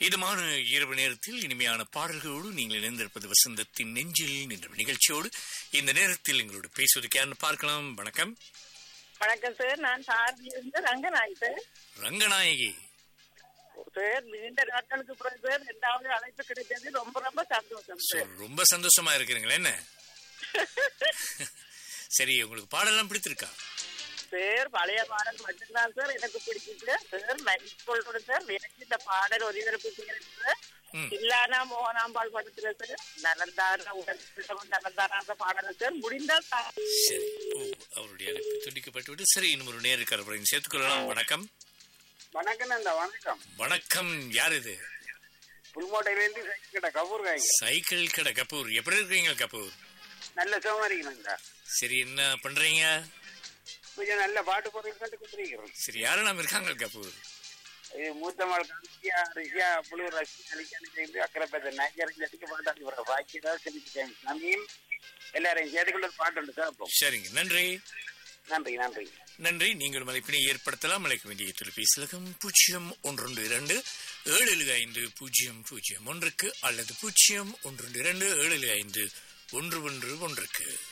இதமான இரவு நேரத்தில் இனிமையான பாடல்களோடு நீங்கள் இணைந்திருப்பது வசந்தத்தின் நெஞ்சில் என்ற நிகழ்ச்சியோடு இந்த நேரத்தில் எங்களோடு பேசுவதற்கு யாருன்னு பார்க்கலாம் வணக்கம் வணக்கம் சார் நான் சார்பிலிருந்து ரங்கநாய் சார் ரங்கநாயகி சார் நீண்ட நாட்களுக்கு பிறகு சார் ரெண்டாவது அழைப்பு கிடைச்சது ரொம்ப ரொம்ப சந்தோஷம் So, சார் ரொம்ப சந்தோஷமா இருக்கிறீங்களா என்ன சரி உங்களுக்கு பாடலாம் பிடித்திருக்கா சார் பழைய பாடல் மட்டும்தான் சார் எனக்கு பிடிச்சிச்சு சார் மன்னிக்கொள்வது சார் எனக்கு இந்த பாடல் ஒளிபரப்பு செய்யறது சார் ம். இல்லானா மோகனாம்பாள் படத்துல சார் நலந்தாரா உடல் நலந்தாரா அந்த பாடல் சார் முடிந்தால் தா- சரி ஓ அவருடைய அழைப்பு துண்டிக்கப்பட்டு விட்டு சரி இன்னும் ஒரு நேரு கரப்பரையும் சேர்த்துக்கொள்ளலாம் வணக்கம் வணக்கம் நந்தா வணக்கம் வணக்கம் யார் இது புல்மோட்டையிலேருந்து கிட்ட கபூர் காய்ங்க சைக்கிள் கடை கபூர் எப்படி இருக்கீங்க கபூர் நல்ல சுகமா இருக்கணுங்க சரி என்ன பண்றீங்க கொஞ்சம் நல்ல பாட்டு போடுறது கொடுத்துருக்கிறோம் சரி யாரெல்லாம் இருக்காங்க கபூர் இது மூத்தமாள் காந்தியா ரிஷியா புழு ரசி அலிக்கானு சேர்ந்து அக்கறைப்பேத்த நாய்க்கரைக்கு அடிக்க பாட்டு வர பாக்கியதா சொல்லிட்டேன் நம்பியும் எல்லாரையும் சேர்த்துக்குள்ள ஒரு பாட்டு உண்டு சார் சரிங்க நன்றி நன்றி நன்றி நன்றி நீங்கள் அழைப்பினை ஏற்படுத்தலாம் அழைக்க வேண்டிய தொலைபேசி இலக்கம் பூஜ்ஜியம் ஒன்று இரண்டு ஏழு ஏழு ஐந்து பூஜ்ஜியம் பூஜ்ஜியம் ஒன்றுக்கு அல்லது பூஜ்ஜியம் ஒன்று இரண்டு ஏழு ஏழு ஐந்து ஒன்று ஒன்று ஒன்றுக்கு